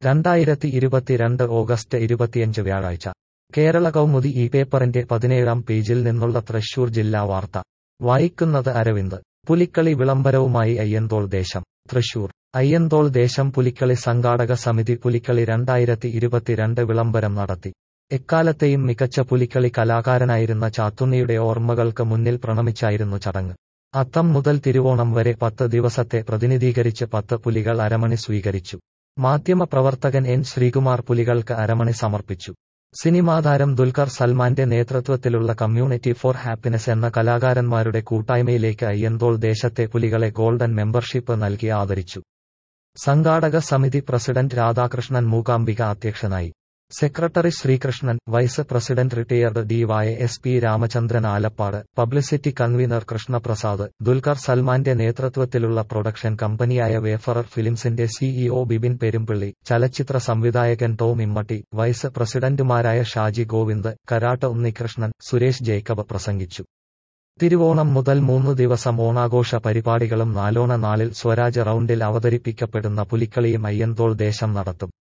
രണ്ടായിരത്തി ഇരുപത്തിരണ്ട് ഓഗസ്റ്റ് ഇരുപത്തിയഞ്ച് വ്യാഴാഴ്ച കേരള കൗമുദി ഈ പേപ്പറിന്റെ പതിനേഴാം പേജിൽ നിന്നുള്ള തൃശൂർ ജില്ലാ വാർത്ത വായിക്കുന്നത് അരവിന്ദ് പുലിക്കളി വിളംബരവുമായി അയ്യന്തോൾ ദേശം തൃശൂർ അയ്യന്തോൾ ദേശം പുലിക്കളി സംഘാടക സമിതി പുലിക്കളി രണ്ടായിരത്തി ഇരുപത്തിരണ്ട് വിളംബരം നടത്തി എക്കാലത്തെയും മികച്ച പുലിക്കളി കലാകാരനായിരുന്ന ചാത്തുണ്ണിയുടെ ഓർമ്മകൾക്ക് മുന്നിൽ പ്രണമിച്ചായിരുന്നു ചടങ്ങ് അത്തം മുതൽ തിരുവോണം വരെ പത്ത് ദിവസത്തെ പ്രതിനിധീകരിച്ച് പത്ത് പുലികൾ അരമണി സ്വീകരിച്ചു മാധ്യമപ്രവർത്തകൻ എൻ ശ്രീകുമാർ പുലികൾക്ക് അരമണി സമർപ്പിച്ചു സിനിമാതാരം ദുൽഖർ സൽമാന്റെ നേതൃത്വത്തിലുള്ള കമ്മ്യൂണിറ്റി ഫോർ ഹാപ്പിനെസ് എന്ന കലാകാരന്മാരുടെ കൂട്ടായ്മയിലേക്ക് അയ്യന്തോൾ ദേശത്തെ പുലികളെ ഗോൾഡൻ മെമ്പർഷിപ്പ് നൽകി ആദരിച്ചു സംഘാടക സമിതി പ്രസിഡന്റ് രാധാകൃഷ്ണൻ മൂകാംബിക അധ്യക്ഷനായി secretary Sreekrishnan vice president retired D Y S P Ramachandran Alappad publicity convener Krishnaprasad Dulquer സൽമാന്റെ നേതൃത്വത്തിലുള്ള പ്രൊഡക്ഷൻ കമ്പനിയായ വേഫറർ ഫിലിംസിന്റെ സിഇഒ ബിബിൻ പെരുമ്പിള്ളി ചലച്ചിത്ര സംവിധായകൻ ടോം ഇമ്മട്ടി വൈസ് പ്രസിഡന്റുമാരായ ഷാജി ഗോവിന്ദ് കരാട്ട് ഉണ്ണികൃഷ്ണൻ സുരേഷ് ജേക്കബ് പ്രസംഗിച്ചു തിരുവോണം മുതൽ മൂന്ന് ദിവസം ഓണാഘോഷ പരിപാടികളും നാലോണ നാളിൽ സ്വരാജ് റൌണ്ടിൽ അവതരിപ്പിക്കപ്പെടുന്ന പുലിക്കളിയും അയ്യന്തോൾ ദേശം നടത്തും